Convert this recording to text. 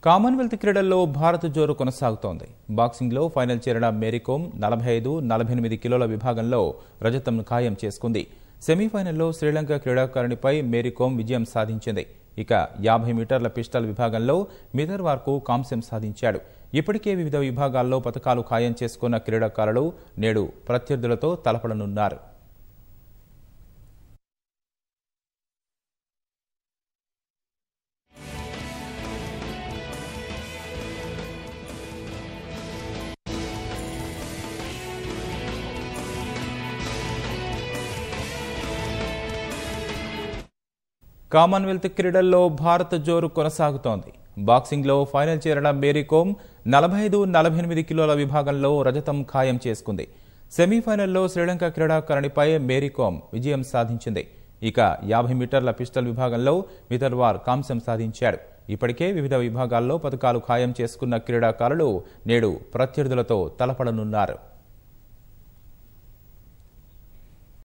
Commonwealth క్రీడల్లో భారత్ జోరు కొనసాగుతోంది బాక్సింగ్లో ఫైనల్ చేరిన మేరీకోమ్ నలభై ఐదు నలభై ఎనిమిది కిలోల విభాగంలో రజతం ఖాయం చేసుకుంది సెమీఫైనల్లో శ్రీలంక క్రీడాకారిణిపై మేరీకోమ్ విజయం సాధించింది ఇక యాభై మీటర్ల పిస్టల్ విభాగంలో మిదర్వార్కు కాంస్యం సాధించాడు ఇప్పటికే వివిధ విభాగాల్లో పథకాలు ఖాయం చేసుకున్న క్రీడాకారులు నేడు ప్రత్యర్థులతో తలపడనున్నారు కామన్వెల్త్ క్రీడల్లో భారత్ జోరు కొనసాగుతోంది బాక్సింగ్లో ఫైనల్ చేరిన మేరీకోమ్ నలభై ఐదు నలభై ఎనిమిది కిలోల విభాగంలో రజతం ఖాయం చేసుకుంది సెమీఫైనల్లో శ్రీలంక క్రీడాకారిణిపై మేరీకోమ్ విజయం సాధించింది ఇక యాభై మీటర్ల పిస్టల్ విభాగంలో మితర్వార్ కాంస్యం సాధించాడు ఇప్పటికే వివిధ విభాగాల్లో పథకాలు ఖాయం చేసుకున్న క్రీడాకారులు నేడు ప్రత్యర్థులతో తలపడనున్నారు